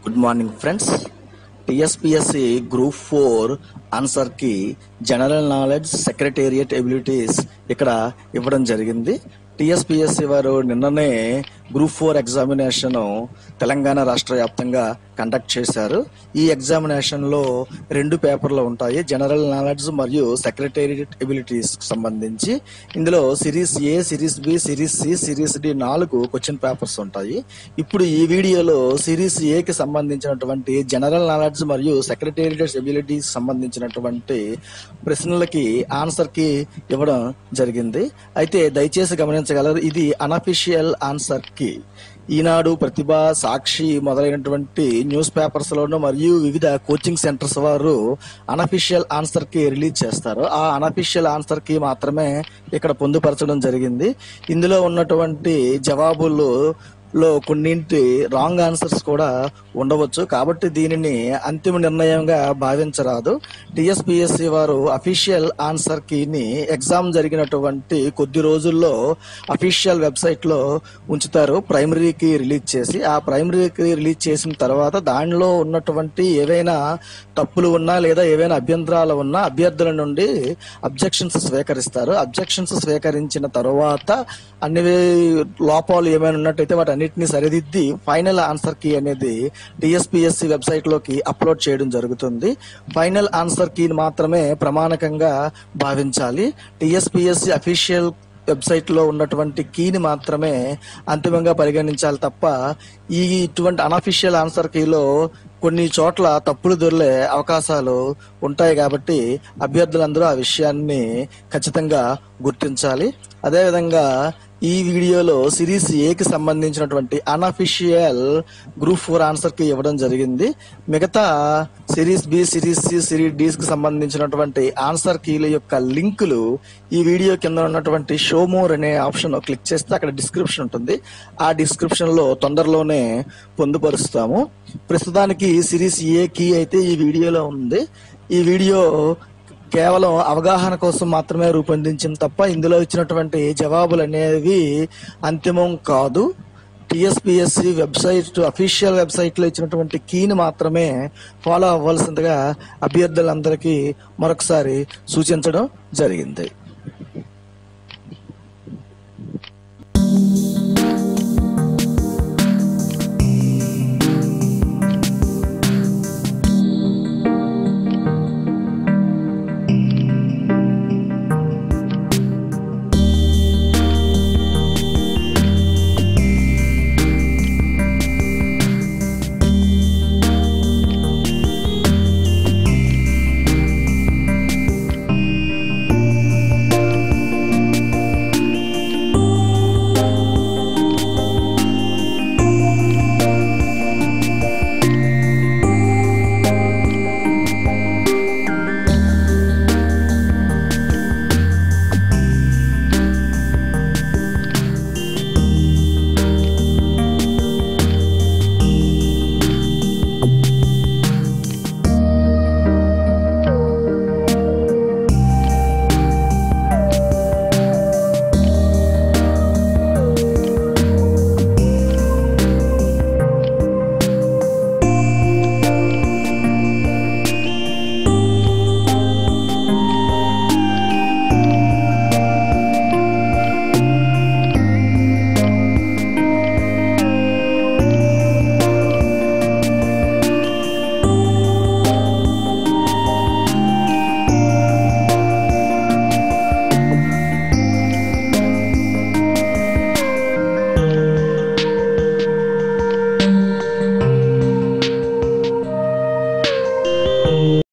good morning friends TSPSC group four answer key general knowledge secretariat abilities ఇక్కడ ఇవ్వడం జరిగింది TSPSC వారు నిన్ననే గ్రూప్ ఫోర్ ఎగ్జామినేషన్ తెలంగాణ రాష్ట్ర వ్యాప్తంగా కండక్ట్ చేశారు ఈ ఎగ్జామినేషన్ లో రెండు పేపర్లు ఉంటాయి జనరల్ నాలెడ్జ్ మరియు సెక్రటేరియట్ ఎబిలిటీస్ సంబంధించి ఇందులో series A series B series C series D నాలుగు క్వశ్చన్ పేపర్స్ ఉంటాయి ఇప్పుడు ఈ వీడియోలో సిరీస్ ఏ కి సంబంధించినటువంటి జనరల్ నాలెడ్జ్ మరియు సెక్రటేరియట్ ఎబిలిటీస్ సంబంధించినటువంటి ప్రశ్నలకి ఆన్సర్ కి ఇవ్వడం జరిగింది అయితే దయచేసి గమనించగలరు ఇది అనఫిషియల్ ఆన్సర్ కి ఈనాడు ప్రతిభ సాక్షి మొదలైనటువంటి న్యూస్ పేపర్స్ లోను మరియు వివిధ కోచింగ్ సెంటర్స్ వారు అనఫిషియల్ ఆన్సర్ కి రిలీజ్ చేస్తారు ఆ అనఫిషియల్ ఆన్సర్ కి మాత్రమే ఇక్కడ పొందుపరచడం జరిగింది ఇందులో ఉన్నటువంటి జవాబులు లో కొన్నింటి రాంగ్ ఆన్సర్స్ కూడా ఉండవచ్చు కాబట్టి దీనిని అంతిమ నిర్ణయంగా భావించరాదు టిఎస్పిఎస్సి వారు అఫీషియల్ ఆన్సర్ కీని ఎగ్జామ్ జరిగినటువంటి కొద్ది రోజుల్లో అఫీషియల్ వెబ్సైట్ లో ఉంచుతారు ప్రైమరీకి రిలీజ్ చేసి ఆ ప్రైమరీకి రిలీజ్ చేసిన తర్వాత దానిలో ఉన్నటువంటి ఏవైనా తప్పులు ఉన్నా లేదా ఏవైనా అభ్యంతరాలు ఉన్నా అభ్యర్థుల నుండి అబ్జెక్షన్స్ స్వీకరిస్తారు అబ్జెక్షన్స్ స్వీకరించిన తర్వాత అన్ని లోపాలు ఏమైనా ఉన్నట్టయితే వాటి అన్నిటిని సరిదిద్ది ఫైనల్ ఆన్సర్ కీ అనేది టిఎస్పిఎస్సి వెబ్సైట్ లోకి అప్లోడ్ చేయడం జరుగుతుంది ఫైనల్ ఆన్సర్ కీని మాత్రమే ప్రమాణకంగా భావించాలి టిఎస్పిఎస్సి అఫీషియల్ వెబ్సైట్ లో ఉన్నటువంటి కీని మాత్రమే అంతిమంగా పరిగణించాలి తప్ప ఈ ఇటువంటి అనఫిషియల్ ఆన్సర్ కీలో కొన్ని చోట్ల తప్పులు దొరికే అవకాశాలు ఉంటాయి కాబట్టి అభ్యర్థులందరూ ఆ విషయాన్ని ఖచ్చితంగా గుర్తించాలి అదేవిధంగా ఈ వీడియోలో సిరీస్ ఏకి సంబంధించినటువంటి అనఫిషియల్ గ్రూప్ ఫోర్ ఆన్సర్ కి ఇవ్వడం జరిగింది మిగతా series B series C series D కి సంబంధించినటువంటి ఆన్సర్ కీల యొక్క లింకులు ఈ వీడియో కింద ఉన్నటువంటి షో మోర్ అనే ఆప్షన్ క్లిక్ చేస్తే అక్కడ డిస్క్రిప్షన్ ఉంటుంది ఆ డిస్క్రిప్షన్ లో తొందరలోనే పొందుపరుస్తాము ప్రస్తుతానికి సిరీస్ ఏ కీ అయితే ఈ వీడియోలో ఉంది ఈ వీడియో కేవలం అవగాహన కోసం మాత్రమే రూపొందించిన తప్ప ఇందులో ఇచ్చినటువంటి జవాబులు అనేవి అంతిమం కాదు టిఎస్పిఎస్సి వెబ్సైట్ అఫీషియల్ వెబ్సైట్ లో ఇచ్చినటువంటి కీని మాత్రమే ఫాలో అవ్వాల్సిందిగా అభ్యర్థులందరికీ మరొకసారి సూచించడం జరిగింది